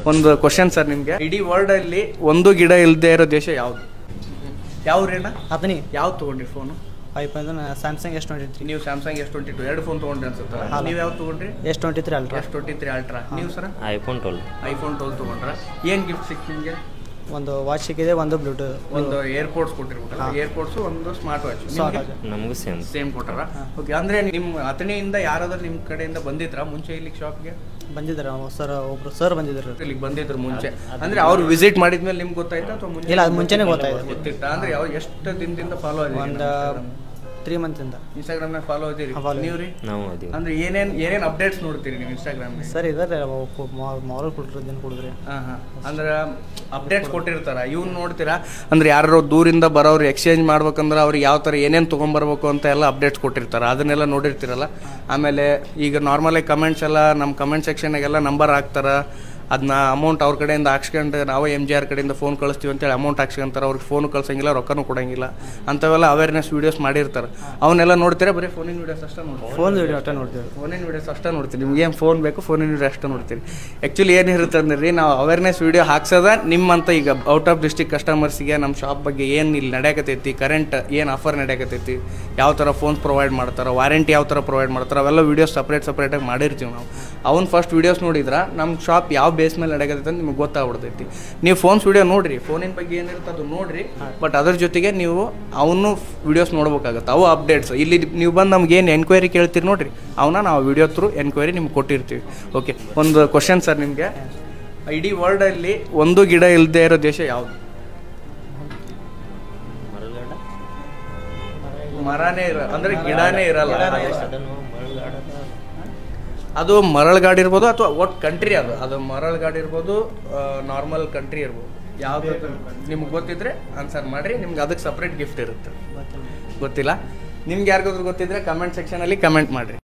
ಒಂದು question sir ನಿಮಗೆ ಇಡೀ ವರ್ಲ್ಡ್ ಅಲ್ಲಿ ಒಂದು ಗಿಡ ಇಲ್ಲದೆ ಇರೋ ದೇಶ ಯಾವುದು ಯಾವ ರೇನ ಅದನಿ ಯಾವ್ದು ತೊಗೊಂಡ್ರಿ phone iPhone Samsung S twenty three ನೀವು ಸ್ಯಾಮ್ಸಂಗ್ ಎಸ್ ಟ್ವೆಂಟಿ ಟು ಎರಡು ಫೋನ್ ತೊಗೊಂಡ್ರಿ ಅನ್ಸುತ್ತಲ್ಲ ಹೌದು. ನೀವು ಯಾವ್ದು ತೊಗೊಂಡ್ರಿ S twenty three ultra S twenty three ultra ನೀವು sir iPhone twelve iPhone twelve ತೊಗೊಂಡ್ರ ಏನು ಗಿಫ್ಟ್ ಸಿಕ್ತು ನಿಮಗೆ ಒಂದು ವಾಚ್ ಸಿಕ್ಕಿದೆ ಒಂದು ಬ್ಲೂಟೂತ್ ಒಂದು ಏರ್ಪೋರ್ಟ್ಸ್ ಕೊಟ್ಟಿರ್ಬೇಕು ಹಾ. ಏರ್ಪೋರ್ಟ್ಸ್ ಒಂದು ಸ್ಮಾರ್ಟ್ ವಾಚ್ Smart watch. ನಮಗೂ ಸೇಮ್ ಸೇಮ್ ಕೊಟ್ಟಾರ ಓಕೆ ಅಂದ್ರೆ ನಿಮ್ಮ ಅತನಿಯಿಂದ ಯಾರಾದ್ರೂ ನಿಮ್ಮ ಕಡೆಯಿಂದ ಬಂದಿದ್ರಾ ಮುಂಚೆ ಇಲ್ಲಿಗೆ ಶಾಪ್ಗೆ ಬಂದಿದ್ದಾರೆ ಸರ್ ಒಬ್ರು ಸರ್ ಬಂದಿದ್ರು ಇಲ್ಲಿಗೆ ಬಂದಿದ್ರು ಮುಂಚೆ ಅಂದ್ರೆ ಅವ್ರು ವಿಸಿಟ್ ಮಾಡಿದ್ಮೇಲೆ ನಿಮ್ಗೆ ಗೊತ್ತಾಯ್ತಾ ಅಥವಾ ಮುಂಚೆ ಇಲ್ಲ, ಅದು ಮುಂಚೆನೇ ಗೊತ್ತಾಯ್ತು. ಗೊತ್ತಿತ್ತ ಅಂದ್ರೆ ಯಾವ ಎಷ್ಟು ದಿನದಿಂದ ಫಾಲೋ ಒಂದು ತ್ರೀ ಮಂತಿಂದ ಇನ್ಸ್ಟಾಗ್ರಾಮ್ನಾಗ ಫಾಲೋ ಇದೀರಿ ಹಾ, follow ನೀವು ರೀ ನಾವು ಅದೀವಿ ಅಂದ್ರೆ ಏನೇನ್ ಏನೇನ್ ಅಪ್ಡೇಟ್ಸ್ ನೋಡ್ತೀರಿ ನೀವು ಇನ್ಸ್ಟಾಗ್ರಾಮ್ ಸರ್ ಇದಾರೆ ಮಾರಲ್ ಕೊಟ್ಟರು ಇದನ್ನು ಕೊಡಿದ್ರಿ ಹಾ ಹಾ ಅಂದ್ರೆ ಅಪ್ಡೇಟ್ಸ್ ಕೊಟ್ಟಿರ್ತಾರ ಇವ್ನ ನೋಡ್ತೀರಾ ಅಂದ್ರೆ ಯಾರು ದೂರಿಂದ ಬರೋರು ಎಕ್ಸ್ಚೇಂಜ್ ಮಾಡ್ಬೇಕಂದ್ರೆ ಅವ್ರಿಗೆ ಯಾವ ಥರ ಏನೇನು ತೊಗೊಂಬರ್ಬೇಕು ಅಂತ ಎಲ್ಲ ಅಪ್ಡೇಟ್ಸ್ ಕೊಟ್ಟಿರ್ತಾರೆ ಅದನ್ನೆಲ್ಲ ನೋಡಿರ್ತೀರಲ್ಲ ಆಮೇಲೆ ಈಗ ನಾರ್ಮಲಾಗಿ ಕಮೆಂಟ್ಸ್ ಎಲ್ಲ ನಮ್ಮ ಕಮೆಂಟ್ ಸೆಕ್ಷನಾಗೆಲ್ಲ ನಂಬರ್ ಹಾಕ್ತಾರ ಅದನ್ನ ಅಮೌಂಟ್ ಅವ್ರ ಕಡೆಯಿಂದ ಹಾಕ್ಸ್ಕೊಂಡು ನಾವೇ ಎಮ್ ಜಿ ಆರ್ ಕಡೆಯಿಂದ ಫೋನ್ ಕಳಿಸ್ತೀವಿ ಅಂತೇಳಿ ಅಮೌಂಟ್ ಹಾಕ್ಸ್ಕೊಂತಾರೆ ಅವ್ರಿಗೆ ಫೋನ್ ಕಳ್ಸಂಗಿಲ್ಲ ರೊಕ್ಕನೂ ಕೊಡಂಗಿಲ್ಲ ಅಂಥವೆಲ್ಲ ಅವೇರ್ನೆಸ್ ವೀಡಿಯೋಸ್ ಮಾಡಿರ್ತಾರೆ ಅವನ್ನೆಲ್ಲ ನೋಡ್ತೀರಾ ಬರೀ ಫೋನಿನ ವೀಡಿಯೋಸ್ ಅಷ್ಟೇ ನೋಡ್ತೀವಿ ಫೋನ್ ವಿಡಿಯೋ ಅಷ್ಟೇ ನೋಡ್ತೀವಿ ಫೋನಿನ ವೀಡಿಯೋಸ್ ಅಷ್ಟೇ ನೋಡ್ತೀವಿ ನಿಮ್ಗೆ ಏನು ಫೋನ್ ಬೇಕು ಫೋನಿನ ವೀಡಿಯೋ ಅಷ್ಟೇ ನೋಡ್ತೀವಿ ಆ್ಯಕ್ಚುಲಿ ಏನಿರುತ್ತೆ ಅಂದ್ರೆ ರೀ ನಾವು ಅವೇರ್ನೆಸ್ ವೀಡಿಯೋ ಹಾಕ್ಸೋದ ನಿಮ್ಮಂತ ಈಗ ಔಟ್ ಆಫ್ ಡಿಸ್ಟಿಕ್ ಕಸ್ಟಮರ್ಸಿಗೆ ನಮ್ಮ ಶಾಪ್ ಬಗ್ಗೆ ಏನು ಇಲ್ಲಿ ನಡೆಯಕತ್ತೈತಿ ಕರೆಂಟ್ ಏನು ಆಫರ್ ನಡೆಯಕತ್ತೈತಿ ಯಾವ ಥರ ಫೋನ್ಸ್ ಪ್ರೊವೈಡ್ ಮಾಡ್ತಾರೆ ವಾರಂಟಿ ಯಾವ ಥರ ಪ್ರೊವೈಡ್ ಮಾಡ್ತಾರೆ ಅವೆಲ್ಲ ವೀಡಿಯೋಸ್ ಸಪ್ರೇಟ್ ಸಪ್ರೇಟಾಗಿ ಮಾಡಿರ್ತೀವಿ ನಾವು ಅವ್ನು ಫಸ್ಟ್ ವೀಡಿಯೋಸ್ ನೋಡಿದ್ರೆ ನಮ್ಮ ಶಾಪ್ ಯಾವ ಬೇಸ್ ಮೇಲೆ ನಡೆಯಕತ್ತೈತೆ ಅಂತ ನಿಮ್ಗೆ ಗೊತ್ತಾಗ್ಬಿಡ್ತೈತಿ ನೀವು ಫೋನ್ಸ್ ವೀಡಿಯೋ ನೋಡ್ರಿ ಫೋನಿನ ಬಗ್ಗೆ ಏನಿರುತ್ತೆ ಅದು ನೋಡ್ರಿ ಬಟ್ ಅದ್ರ ಜೊತೆಗೆ ನೀವು ಅವನು ವೀಡಿಯೋಸ್ ನೋಡ್ಬೇಕಾಗತ್ತೆ ಅವು ಅಪ್ಡೇಟ್ಸ್ ಇಲ್ಲಿ ನೀವು ಬಂದು ನಮ್ಗೆ ಏನು ಎನ್ಕ್ವೈರಿ ಕೇಳ್ತೀರಿ ನೋಡ್ರಿ ಅವನ್ನ ನಾವು ವಿಡಿಯೋ ಥ್ರೂ ಎನ್ಕ್ವೈರಿ ನಿಮ್ಗೆ ಕೊಟ್ಟಿರ್ತೀವಿ ಓಕೆ ಒಂದು ಕ್ವಶನ್ ಸರ್ ನಿಮಗೆ ಇಡೀ ವರ್ಲ್ಡಲ್ಲಿ ಒಂದು ಗಿಡ ಇಲ್ಲದೆ ಇರೋ ದೇಶ ಯಾವುದು ಮರಳಗಡ ಮರನೇ ಇರ ಅಂದ್ರೆ ಗಿಡನೇ ಇರಲ್ಲ ಆ ದೇಶ. ಅದನ್ನು ಮರಳಗಾಡ ಅದು ಮರಳುಗಾಡು ಇರ್ಬೋದು ಅಥವಾ ಒಟ್ಟು ಕಂಟ್ರಿ ಅದು ಅದು ಮರಳುಗಾಡು ಇರ್ಬೋದು ನಾರ್ಮಲ್ ಕಂಟ್ರಿ ಇರ್ಬೋದು ಯಾವ್ದು ನಿಮ್ಗೆ ಗೊತ್ತಿದ್ರೆ ಆನ್ಸರ್ ಮಾಡಿರಿ ನಿಮ್ಗೆ ಅದಕ್ಕೆ ಸಪ್ರೇಟ್ ಗಿಫ್ಟ್ ಇರುತ್ತೆ ಗೊತ್ತಿಲ್ಲ ನಿಮ್ಗೆ ಯಾರಿಗಾದ್ರೂ ಗೊತ್ತಿದ್ರೆ ಕಮೆಂಟ್ ಸೆಕ್ಷನಲ್ಲಿ ಕಮೆಂಟ್ ಮಾಡಿರಿ